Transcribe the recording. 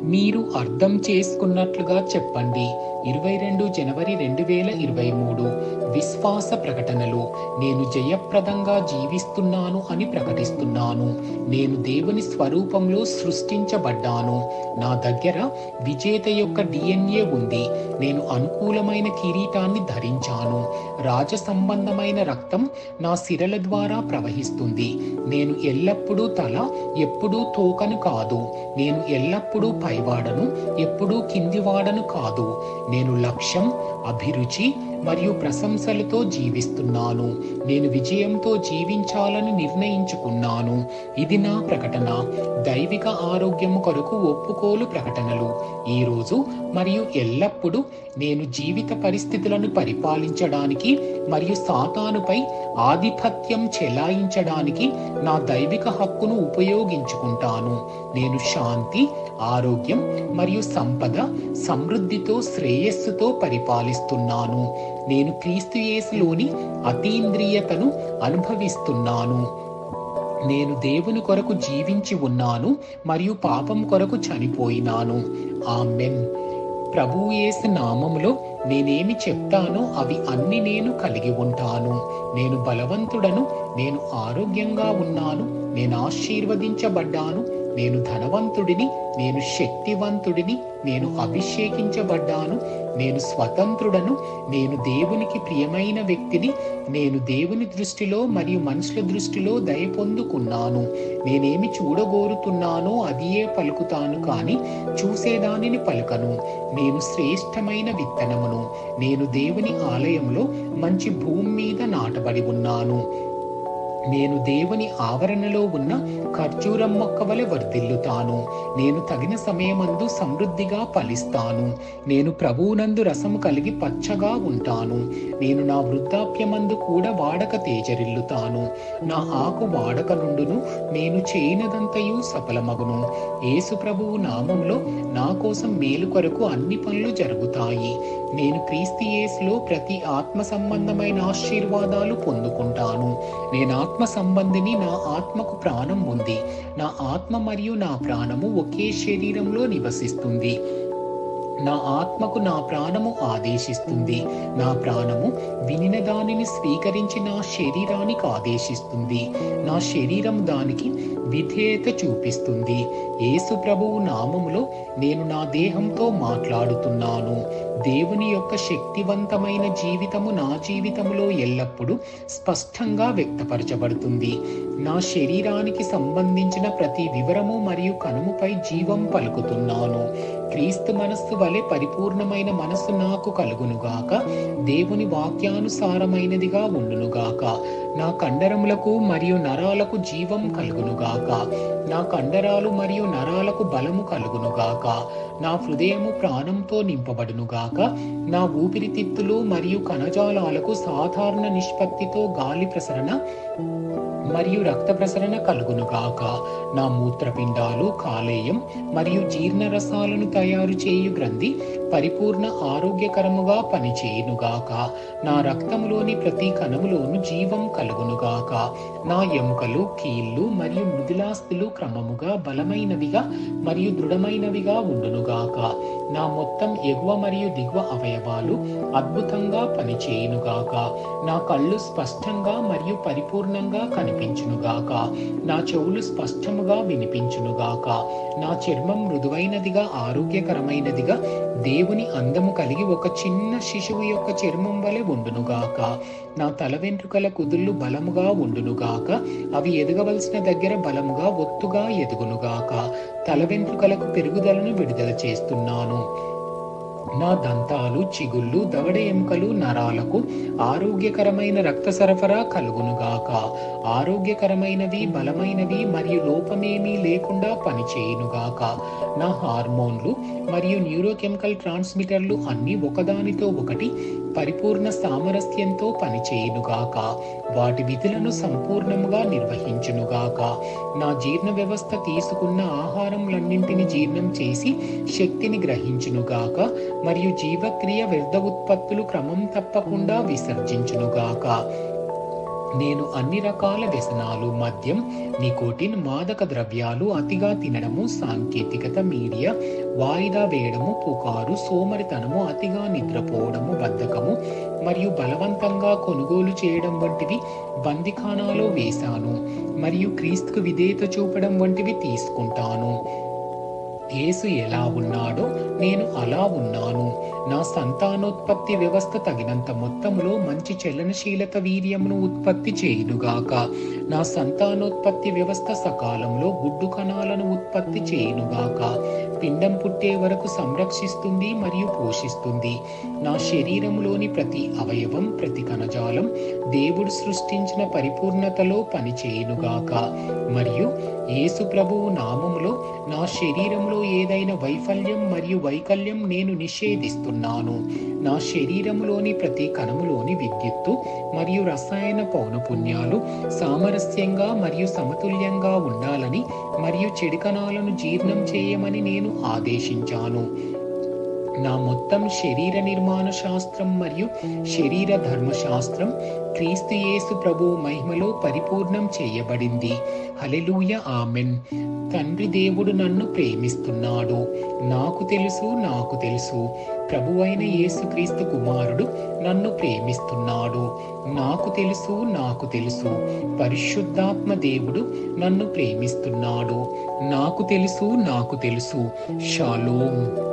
మీరు అర్థం చేసుకున్నట్లుగా చెప్పండి ఇరవై రెండు జనవరి రెండు వేల ఇరవై మూడు విశ్వాస ప్రకటనలు నేను జయప్రదంగా జీవిస్తున్నాను అని ప్రకటిస్తున్నాను నేను దేవుని స్వరూపంలో సృష్టించబడ్డాను నా దగ్గర విజేత యొక్క డిఎన్ఏ ఉంది నేను అనుకూలమైన కిరీటాన్ని ధరించాను రాజ సంబంధమైన రక్తం నా సిరల ద్వారా ప్రవహిస్తుంది నేను ఎల్లప్పుడూ తల ఎప్పుడూ తోకను కాదు నేను ఎల్లప్పుడూ పైవాడను ఎప్పుడూ కిందివాడను కాదు నేను లక్ష్యం అభిరుచి మరియు ప్రశంసలతో జీవిస్తున్నాను నేను విజయంతో జీవించాలని నిర్ణయించుకున్నాను ఇది నా ప్రకటన దైవిక ఆరోగ్యం కొరకు ఒప్పుకోలు ప్రకటనలు ఈరోజు మరియు ఎల్లప్పుడూ నేను జీవిత పరిస్థితులను పరిపాలించడానికి మరియు సాతానుపై ఆధిపత్యం చెలాయించడానికి నా దైవిక హక్కును ఉపయోగించుకుంటాను నేను శాంతి ఆరోగ్యం మరియు సంపద సమృద్ధితో శ్రేయస్సుతో పరిపాలిస్తున్నాను నేను క్రీస్తు యేసులోని అతీంద్రియతను అనుభవిస్తున్నాను నేను దేవుని కొరకు జీవించి ఉన్నాను మరియు పాపం కొరకు చనిపోయినాను ఆమెన్ ప్రభు యేసు నామములో నేనేమి చెప్తానో అవి అన్ని నేను కలిగి ఉంటాను నేను బలవంతుడను నేను ఆరోగ్యంగా ఉన్నాను నేను ఆశీర్వదించబడ్డాను నేను ధనవంతుడిని నేను శక్తివంతుడిని నేను అభిషేకించబడ్డాను నేను స్వతంత్రుడను నేను దేవునికి ప్రియమైన వ్యక్తిని నేను దేవుని దృష్టిలో మరియు మనుషుల దృష్టిలో దయ పొందుకున్నాను నేనేమి చూడగోరుతున్నానో అదియే పలుకుతాను కానీ చూసేదానిని పలుకను నేను శ్రేష్టమైన విత్తనమును నేను దేవుని ఆలయంలో మంచి భూమి మీద నాటబడి ఉన్నాను నేను దేవుని ఆవరణలో ఉన్న ఖర్జూరం మొక్క వలె వర్ధిల్లుతాను నేను తగిన సమయమందు సమృద్ధిగా ఫలిస్తాను నేను ప్రభువునందు రసము కలిగి పచ్చగా ఉంటాను నేను నా వృద్ధాప్యమందు కూడా వాడక తేజరిల్లుతాను నా ఆకు వాడక నుండును నేను చేయనదంతయు సఫలమగును యేసు ప్రభువు నామంలో నా కోసం మేలు కొరకు అన్ని పనులు జరుగుతాయి నేను క్రీస్తు యేసులో ప్రతి ఆత్మ సంబంధమైన ఆశీర్వాదాలు పొందుకుంటాను నేను ఆత్మ సంబంధిని నా ఆత్మకు ప్రాణం ఉంది నా ఆత్మ మరియు నా ప్రాణము ఒకే శరీరంలో నివసిస్తుంది నా ఆత్మకు నా ప్రాణము ఆదేశిస్తుంది నా ప్రాణము వినిన దానిని స్వీకరించి నా శరీరానికి ఆదేశిస్తుంది నా శరీరం దానికి విధేయత చూపిస్తుంది యేసు ప్రభువు నామములో నేను నా దేహంతో మాట్లాడుతున్నాను దేవుని యొక్క శక్తివంతమైన జీవితము నా జీవితములో ఎల్లప్పుడూ స్పష్టంగా వ్యక్తపరచబడుతుంది నా శరీరానికి సంబంధించిన ప్రతి వివరము మరియు కనుముపై జీవం పలుకుతున్నాను క్రీస్తు మనస్సు వలె పరిపూర్ణమైన మనస్సు నాకు కలుగునుగాక దేవుని వాక్యానుసారమైనదిగా ఉండునుగాక నా కండరములకు మరియు నరాలకు జీవం కలుగునుగాక నా కండరాలు మరియు నరాలకు బలము కలుగునుగాక నా హృదయము ప్రాణంతో నింపబడునుగాక నా ఊపిరితిత్తులు మరియు కణజాలాలకు సాధారణ నిష్పత్తితో గాలి ప్రసరణ మరియు రక్త ప్రసరణ కలుగునుగాక నా మూత్రపిండాలు కాలేయం మరియు జీర్ణరసాలను తయారు చేయు గ్రంథి పరిపూర్ణ ఆరోగ్యకరముగా పనిచేయునుగాక నా రక్తములోని ప్రతి కణములోను జీవం కలుగునుగాక నా ఎముకలు కీళ్ళు మరియు మృదులాస్తులు క్రమముగా బలమైనవిగా మరియు దృఢమైనవిగా ఉండునుగాక నా మొత్తం ఎగువ మరియు దిగువ అవయవాలు అద్భుతంగా పనిచేయునుగాక నా కళ్ళు స్పష్టంగా మరియు పరిపూర్ణంగా కనిపించునుగాక నా చెవులు స్పష్టముగా వినిపించునుగాక నా చర్మం మృదువైనదిగా ఆరోగ్యకరమైనదిగా దేవుని అందము కలిగి ఒక చిన్న శిశువు యొక్క చర్మం వలె ఉండునుగాక నా తల వెంట్రుకల కుదుళ్ళు బలముగా ఉండునుగాక అవి ఎదగవలసిన దగ్గర బలముగా ఒత్తుగా ఎదుగునుగాక తల వెంట్రుకలకు పెరుగుదలను విడుదల చేస్తున్నాను నా దంతాలు చిగుళ్ళు దవడ ఎముకలు నరాలకు ఆరోగ్యకరమైన రక్త సరఫరా కలుగునుగాక ఆరోగ్యకరమైనవి బలమైనవి మరియు లోపమేమీ లేకుండా పనిచేయునుగాక నా హార్మోన్లు మరియు న్యూరోకెమికల్ ట్రాన్స్మిటర్లు అన్నీ ఒకదానితో ఒకటి పరిపూర్ణ సామరస్యంతో పనిచేయునుగాక వాటి విధులను సంపూర్ణముగా నిర్వహించునుగాక నా జీర్ణ వ్యవస్థ తీసుకున్న ఆహారములన్నింటిని జీర్ణం చేసి శక్తిని గ్రహించునుగాక మరియు జీవక్రియ వ్యర్థ ఉత్పత్తులు క్రమం తప్పకుండా విసర్జించునుగాక నేను అన్ని రకాల వ్యసనాలు మద్యం నికోటిన్ మాదక ద్రవ్యాలు అతిగా తినడము సాంకేతికత మీడియా వాయిదా వేయడము పుకారు సోమరితనము అతిగా నిద్రపోవడము బద్ధకము మరియు బలవంతంగా కొనుగోలు చేయడం వంటివి బందిఖానాలో వేశాను మరియు క్రీస్తుకు విధేయత చూపడం వంటివి తీసుకుంటాను యేసు ఎలా ఉన్నాడో నేను అలా ఉన్నాను నా సంతానోత్పత్తి వ్యవస్థ తగినంత మొత్తంలో మంచి చలనశీలత వీర్యమును ఉత్పత్తి చేయునుగాక నా సంతానోత్పత్తి వ్యవస్థ సకాలంలో గుడ్డు కణాలను ఉత్పత్తి చేయునుగాక పిండం పుట్టే వరకు సంరక్షిస్తుంది మరియు పోషిస్తుంది నా శరీరంలోని ప్రతి అవయవం ప్రతి కణజాలం దేవుడు సృష్టించిన పరిపూర్ణతలో పనిచేయునుగాక మరియు యేసు ప్రభువు నామములో నా శరీరంలో ఏదైనా వైఫల్యం మరియు వైకల్యం నేను నిషేధిస్తున్నాను నా శరీరములోని ప్రతి కణములోని విద్యుత్తు మరియు రసాయన పౌనపుణ్యాలు సామరస్యంగా మరియు సమతుల్యంగా ఉండాలని మరియు చెడు కణాలను జీర్ణం చేయమని నేను ఆదేశించాను నా మొత్తం శరీర నిర్మాణ శాస్త్రం మరియు శరీర ధర్మశాస్త్రం క్రీస్తు యేసు ప్రభు మహిమలో పరిపూర్ణం చేయబడింది హలెలూయ ఆమెన్ తండ్రి దేవుడు నన్ను ప్రేమిస్తున్నాడు నాకు తెలుసు నాకు తెలుసు ప్రభువైన యేసుక్రీస్తు కుమారుడు నన్ను ప్రేమిస్తున్నాడు నాకు తెలుసు నాకు తెలుసు పరిశుద్ధాత్మ దేవుడు నన్ను ప్రేమిస్తున్నాడు నాకు తెలుసు నాకు తెలుసు షాలోం